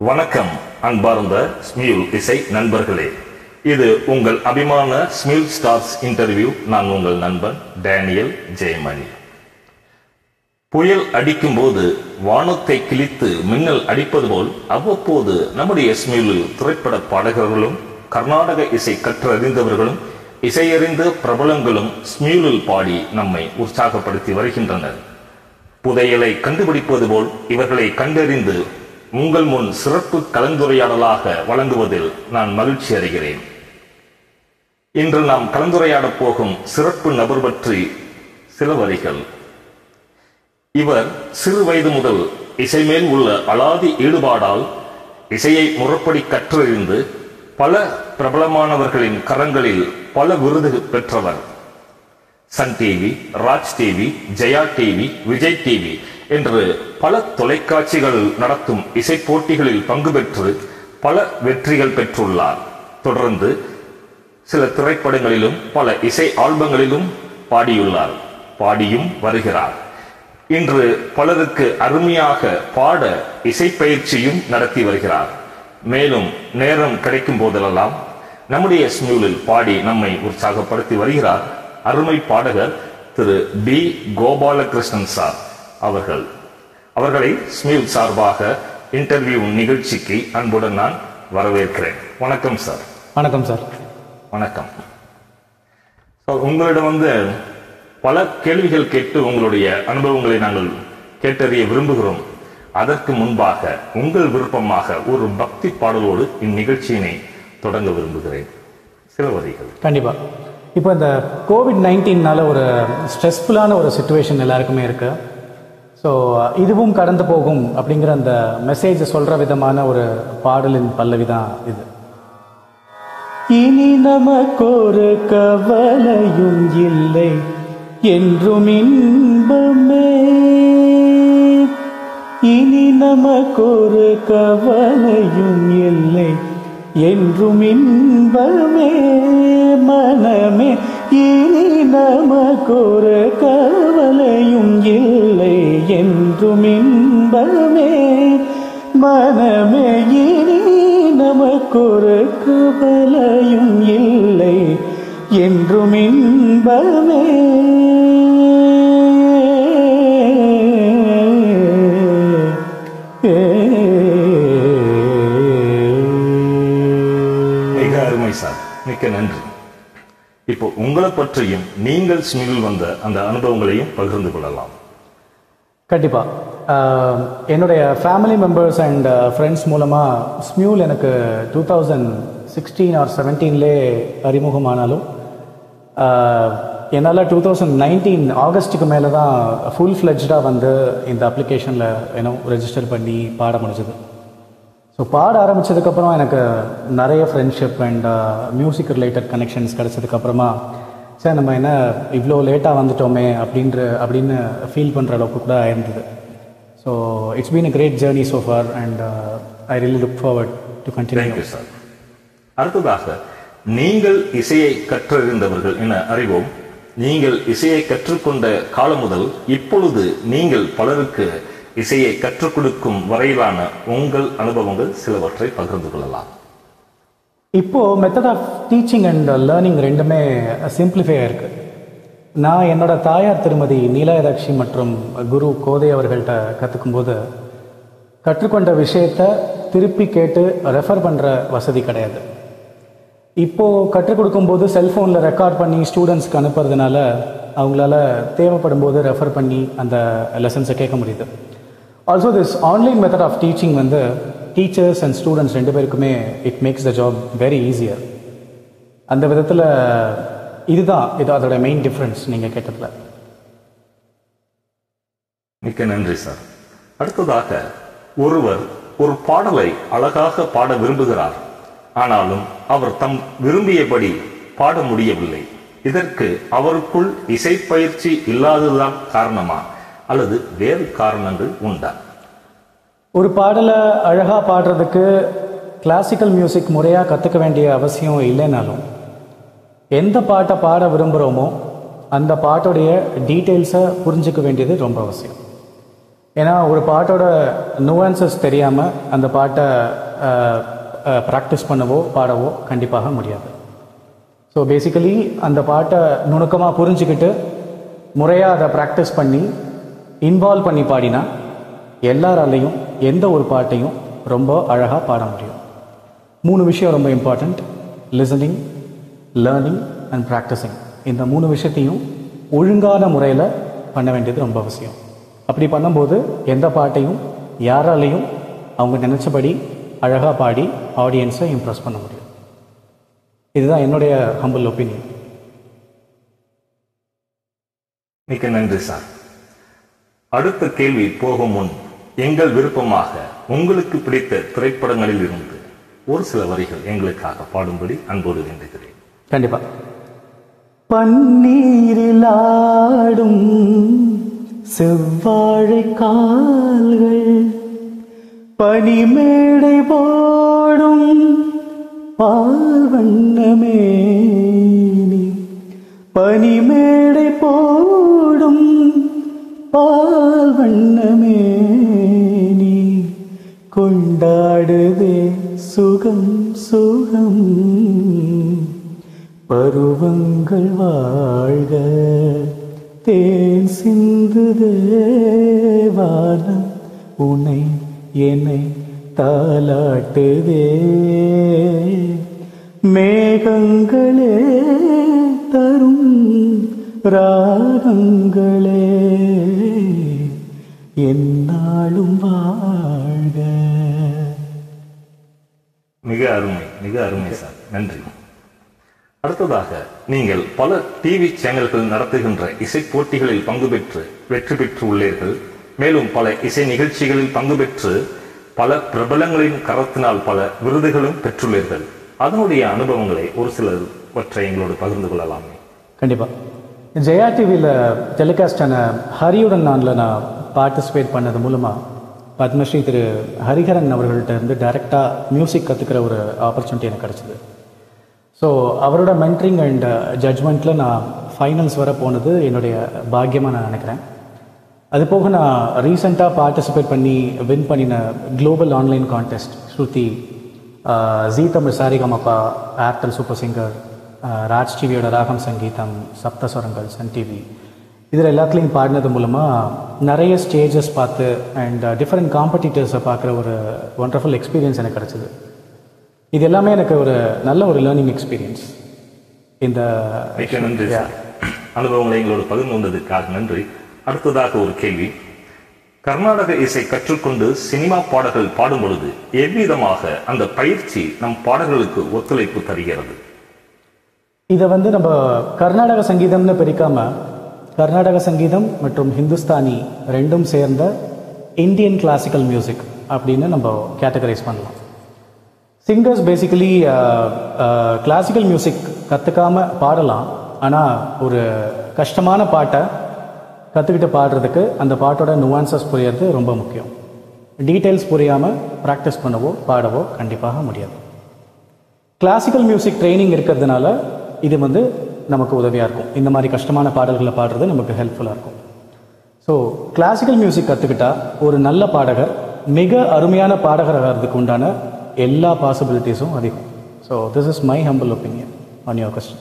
வணக்கம் அன்பார்ந்த ஸ்மியூல் இசை நண்பர்களே இது உங்கள் அபிமான ஸ்மியூல் ஸ்டார்ஸ் இன்டர்வியூ நான் உங்கள் நண்பன் டேனியல் ஜெயமணி புயல் அடிக்கும் போது வானத்தை கிழித்து மின்னல் அடிப்பது போல் அவ்வப்போது நம்முடைய ஸ்மியூலில் திரைப்பட பாடகர்களும் கர்நாடக இசை கற்றறிந்தவர்களும் இசையறிந்த பிரபலங்களும் ஸ்மியூலில் பாடி நம்மை உற்சாகப்படுத்தி வருகின்றனர் புதையலை கண்டுபிடிப்பது போல் இவர்களை கண்டறிந்து உங்கள் முன் சிறப்பு கலந்துரையாடலாக வழங்குவதில் நான் மகிழ்ச்சி அடைகிறேன் இன்று நாம் கலந்துரையாடப் போகும் சிறப்பு நபர் பற்றி சில வரிகள் இவர் சிறு வயது முதல் இசை மேல் உள்ள அலாதி ஈடுபாடால் இசையை முறைப்படி கற்றறிந்து பல பிரபலமானவர்களின் கரங்களில் பல விருது பெற்றவர் Sun TV Raj TV Jaya TV Vijay TV என்று பல தொலைக்காட்சிகள் நடத்தும் இசை போட்டிகளில் பங்கு பெற்று பல வெற்றிகள் பெற்றுள்ளார் தொடர்ந்து சில திரைப்படங்களிலும் பல இசை ஆல்பங்களிலும் பாடியுள்ளார் பாடியும் வருகிறார் இன்று பலருக்கு அருமையாக பாட இசை பயிற்சியும் நடத்தி வருகிறார் மேலும் நேரம் கிடைக்கும் போதெல்லாம் நம்முடைய ஸ்மியூலில் பாடி நம்மை உற்சாகப்படுத்தி வருகிறார் அருமை பாடகர் திரு பி கோபாலகிருஷ்ணன் சார் அவர்கள் அவர்களை ஸ்மியூல் சார்பாக இன்டர்வியூ நிகழ்ச்சிக்கு அன்புடன் நான் வரவேற்கிறேன் வணக்கம் சார் வணக்கம் சார் வணக்கம் So, உங்களிடம் வந்து பல கேள்விகள் கேட்டு உங்களுடைய அனுபவங்களை நாங்கள் கேட்டறிய விரும்புகிறோம் அதற்கு முன்பாக உங்கள் விருப்பமாக ஒரு பக்தி பாடலோடு இந்நிகழ்ச்சியினை தொடங்க விரும்புகிறேன் சில வரிகள் கண்டிப்பா இப்போ இந்த கோவிட் நைன்டீன்னால ஒரு ஸ்ட்ரெஸ்ஃபுல்லான ஒரு சுச்சுவேஷன் எல்லாருக்குமே இருக்கு ஸோ இதுவும் கடந்து போகும் அப்படிங்கிற அந்த மெசேஜ் சொல்ற விதமான ஒரு பாடலின் பல்லவி தான் இது இனி நமக்கொரு கவலையும் இல்லை என்றும் இன்பமே இனி நமக்கொரு கவலையும் இல்லை என்றும் இன்பமே மனமே இனி நமக்கொரு கவலையும் இல்லை என்றும் இன்பமே மனமே இனி நமக்கொரு கவலையும் இல்லை என்றும் இன்பமே மிக அருமை சார் மிக்க நன்றி இப்போ உங்களை பற்றியும் நீங்கள் ஸ்மில் வந்த அந்த அனுபவங்களையும் பகிர்ந்து கொள்ளலாம் கண்டிப்பா ஆஹ், என்னுடைய ஃபேமிலி மெம்பர்ஸ் அண்ட் ஃப்ரெண்ட்ஸ் மூலமாக ஸ்மியூல் எனக்கு டூ தௌசண்ட் சிக்ஸ்டீன் ஆர் செவன்டீன்லே அறிமுகமானாலும் என்னால் டூ தௌசண்ட் நைன்டீன் ஆகஸ்ட்டுக்கு மேலே தான் ஃபுல் ஃப்ளெஜ்டாக வந்து இந்த அப்ளிகேஷனில் ஏன்னோ ரெஜிஸ்டர் பண்ணி பாட முடிஞ்சது ஸோ பாட ஆரம்பிச்சதுக்கப்புறம் எனக்கு நிறைய friendship and music related connections கிடச்சதுக்கப்புறமா சார் நம்ம என்ன இவ்வளோ லேட்டாக வந்துட்டோமே அப்படின்ற அப்படின்னு ஃபீல் பண்ணுற அளவுக்கு கூட இருந்தது so it's been a great journey so far and I really look forward to continue thank you sir அடுத்ததாக நீங்கள் இசையை கற்றறிந்தவர்கள் என அறிவோம் நீங்கள் இசையை கற்றுக்கொண்ட காலம் முதல் இப்பொழுது நீங்கள் பலருக்கு இசையை கற்றுக் கொடுக்கும் வரையிலான உங்கள் அனுபவங்கள் சிலவற்றை பகிர்ந்து கொள்ளலாம் இப்போது method of teaching and learning ரெண்டுமே சிம்பிளிஃபை ஆயிருக்கு நான் என்னோட தாயார் திருமதி நீலாயதாட்சி மற்றும் குரு கோதை அவர்கள்ட்ட கற்றுக்கும்போது கற்றுக்கொண்ட விஷயத்த திருப்பி கேட்டு ரெஃபர் பண்ணுற வசதி கிடையாது இப்போது கற்றுக் கொடுக்கும்போது செல்ஃபோனில் ரெக்கார்ட் பண்ணி ஸ்டூடெண்ட்ஸ்க்கு அனுப்புறதுனால அவங்களால தேவைப்படும் போது ரெஃபர் பண்ணி அந்த லெசன்ஸை கேட்க முடியுது also this online method of teaching வந்து டீச்சர்ஸ் அண்ட் ஸ்டூடெண்ட்ஸ் ரெண்டு பேருக்குமே it makes the job very easier அந்த விதத்தில் இதுதான் இது அதோட மெயின் டிஃப்ரென்ஸ் நீங்கள் கேட்டதில் மிக்க நன்றி சார் அடுத்ததாக ஒருவர் ஒரு பாடலை அழகாக பாட விரும்புகிறார் ஆனாலும் அவர் தம் விரும்பியபடி பாட முடியவில்லை இதற்கு அவருக்குள் இசை பயிற்சி இல்லாததுதான் காரணமா அல்லது வேறு காரணங்கள் உண்டா ஒரு பாடலை அழகாக பாடுறதுக்கு கிளாசிக்கல் மியூசிக் முறையாக கற்றுக்க வேண்டிய அவசியம் இல்லைனாலும் எந்த பாட்டை பாட விரும்புகிறோமோ அந்த பாட்டோடைய டீட்டெயில்ஸை புரிஞ்சுக்க வேண்டியது ரொம்ப அவசியம் ஏன்னா ஒரு பாட்டோட நுவான்சஸ் தெரியாமல் அந்த பாட்டை ப்ராக்டிஸ் பண்ணவோ பாடவோ கண்டிப்பாக முடியாது ஸோ பேசிக்கலி அந்த பாட்டை நுணுக்கமாக புரிஞ்சுக்கிட்டு முறையாக அதை ப்ராக்டிஸ் பண்ணி இன்வால்வ் பண்ணி பாடினா எல்லாராலையும் எந்த ஒரு பாட்டையும் ரொம்ப அழகாக பாட முடியும் மூணு விஷயம் ரொம்ப important listening learning and practising இந்த மூணு விஷயத்தையும் ஒழுங்கான முறையில் பண்ண வேண்டியது ரொம்ப அவசியம் அப்படி பண்ணும்போது எந்த பாட்டையும் யாராலையும் அவங்க நினச்சபடி அழகாக பாடி ஆடியன்ஸை இம்ப்ரெஸ் பண்ண முடியும் இதுதான் என்னுடைய ஹம்பிள் ஒப்பீனியன் மிக்க நன்றி சார் அடுத்த கேள்வி போகும் முன் எங்கள் விருப்பமாக உங்களுக்கு பிடித்த திரைப்படங்களில் இருந்து ஒரு சில வரிகள் எங்களுக்காக பாடும்படி அன்போடு வேண்டுகிறேன் கண்டிப்பா பன்னீரில் ஆடும் செவ்வாழை கால்கள் பனிமேடை போடும் பால் வண்ணமே நீ பனிமேடை போடும் பால் வண்ணமே நீ கொண்டாடுதே சுகம் சுகம் பருவங்கள் வாழ்க தேன் சிந்துதே வானம் உன்னை என்னை தாலாட்டுதே மேகங்களே தரும் ராகங்களே என்னாலும் வாழ்க மிக அருமை மிக அருமை சார் நன்றி அடுத்ததாக நீங்கள் பல டிவி சேனல்கள் நடத்துகின்ற இசை போட்டிகளில் பங்கு பெற்று வெற்றி பெற்று உள்ளீர்கள் மேலும் பல இசை நிகழ்ச்சிகளில் பங்கு பெற்று பல பிரபலங்களின் கரத்தினால் பல விருதுகளும் பெற்றுள்ளீர்கள் அதனுடைய அனுபவங்களை ஒரு சிலவற்றை எங்களோடு பகிர்ந்து கொள்ளலாமே கண்டிப்பாக ஜெயா டிவியில் டெலிகாஸ்ட் ஆன ஹரியுடன் நானில் நான் பார்ட்டிசிபேட் பண்ணது மூலமாக பத்மஸ்ரீ திரு ஹரிஹரன் அவர்கள்ட்ட இருந்து டைரெக்டாக மியூசிக் கற்றுக்கிற ஒரு ஆப்பர்ச்சுனிட்டி எனக்கு கிடச்சிது ஸோ அவரோட மென்ட்ரிங் அண்ட் ஜட்ஜ்மெண்ட்டில் நான் ஃபைனல்ஸ் வர போனது என்னுடைய பாக்கியமாக நான் நினைக்கிறேன் அது போக நான் ரீசெண்டாக பார்ட்டிசிபேட் பண்ணி வின் பண்ணின global online contest Shruti Zee Tamil Sarigamapa Airtel super singer Raj டிவியோட ராகம் சங்கீதம் சப்தஸ்வரங்கள் சன் டிவி இதில் எல்லாத்துலேயும் பாடினது மூலமாக நிறைய ஸ்டேஜஸ் பார்த்து அண்ட் டிஃப்ரெண்ட் காம்படிட்டர்ஸை பார்க்குற ஒரு ஒண்டர்ஃபுல் எக்ஸ்பீரியன்ஸ் எனக்கு கிடச்சிது இது எல்லாமே எனக்கு ஒரு நல்ல ஒரு லேர்னிங் எக்ஸ்பீரியன்ஸ் இந்த மிக்க நன்றி சார் அனுபவங்களை எங்களோடு பகிர்ந்து கொண்டதற்காக நன்றி அடுத்ததாக ஒரு கேள்வி கர்நாடக இசை கற்றுக்கொண்டு சினிமா பாடல்கள் பாடும் பொழுது எவ்விதமாக அந்த பயிற்சி நம் பாடல்களுக்கு ஒத்துழைப்பு தருகிறது இதை வந்து நம்ம கர்நாடக சங்கீதம்னு பிரிக்காம கர்நாடக சங்கீதம் மற்றும் ஹிந்துஸ்தானி ரெண்டும் சேர்ந்த இந்தியன் கிளாசிக்கல் மியூசிக் அப்படின்னு நம்ம கேட்டகரைஸ் பண்ணலாம் சிங்கர்ஸ் பேசிக்கலி கிளாசிக்கல் மியூசிக் கற்றுக்காம பாடலாம் ஆனால் ஒரு கஷ்டமான பாட்டை கற்றுக்கிட்டு பாடுறதுக்கு அந்த பாட்டோட நுவான்சஸ் புரியறது ரொம்ப முக்கியம் டீட்டெயில்ஸ் புரியாமல் ப்ராக்டிஸ் பண்ணவோ பாடவோ கண்டிப்பாக முடியாது கிளாசிக்கல் மியூசிக் ட்ரைனிங் இருக்கிறதுனால இது வந்து நமக்கு உதவியாக இருக்கும் இந்த மாதிரி கஷ்டமான பாடல்களை பாடுறது நமக்கு ஹெல்ப்ஃபுல்லாக இருக்கும் ஸோ கிளாசிக்கல் மியூசிக் கற்றுக்கிட்டா ஒரு நல்ல பாடகர் மிக அருமையான பாடகர் ஆகிறதுக்கு உண்டான எல்லா பாசிபிலிட்டிஸும் அதிகம் so this is my humble opinion on your question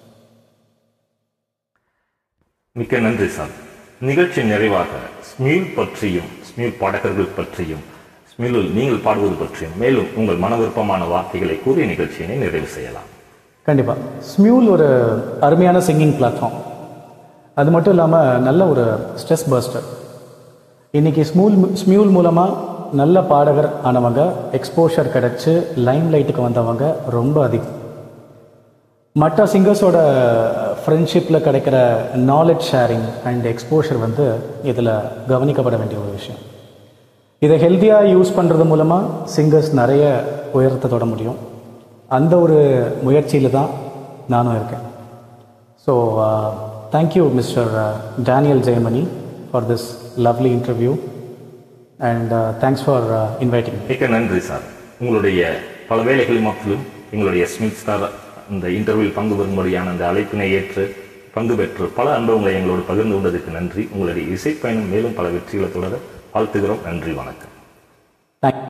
மிக்க நன்றி சார் நிகழ்ச்சி நிறைவாக ஸ்மியூல் பற்றியும் ஸ்மியூல் பாடகர்கள் பற்றியும் ஸ்மியூலில் நீங்கள் பாடுவது பற்றியும் மேலும் உங்கள் மன விருப்பமான வார்த்தைகளை கூறிய நிகழ்ச்சியினை நிறைவு செய்யலாம் கண்டிப்பாக ஸ்மியூல் ஒரு அருமையான சிங்கிங் பிளாட்ஃபார்ம் அது மட்டும் இல்லாமல் நல்ல ஒரு ஸ்ட்ரெஸ் பஸ்டர் இன்றைக்கி ஸ்மூல் ஸ்மியூல் மூலமாக நல்ல பாடகர் ஆனவங்க எக்ஸ்போஷர் கிடச்சி லைம் லைட்டுக்கு வந்தவங்க ரொம்ப அதிகம் மற்ற சிங்கர்ஸோட ஃப்ரெண்ட்ஷிப்பில் கிடைக்கிற நாலேஜ் ஷேரிங் அண்ட் எக்ஸ்போஷர் வந்து இதில் கவனிக்கப்பட வேண்டிய ஒரு விஷயம் இதை ஹெல்த்தியாக யூஸ் பண்ணுறது மூலமாக சிங்கர்ஸ் நிறைய உயரத்தை தொட முடியும் அந்த ஒரு முயற்சியில் தான் நானும் இருக்கேன் so thank you mister Daniel Jayamani for this lovely interview and thanks for inviting மிக்க நன்றி சார் உங்களுடைய பல வேலைகள் மத்தியிலும் எங்களுடைய ஸ்மித் ஸ்டார் இந்த இன்டர்வியூவில் பங்கு பெறும்படியான அந்த அழைப்பினை ஏற்று பங்கு பெற்று பல அனுபவங்களை எங்களோடு பகிர்ந்து கொண்டதற்கு நன்றி உங்களுடைய இசைப்பயணம் மேலும் பல வெற்றிகளை தொடர வாழ்த்துகிறோம் நன்றி வணக்கம் தேங்க்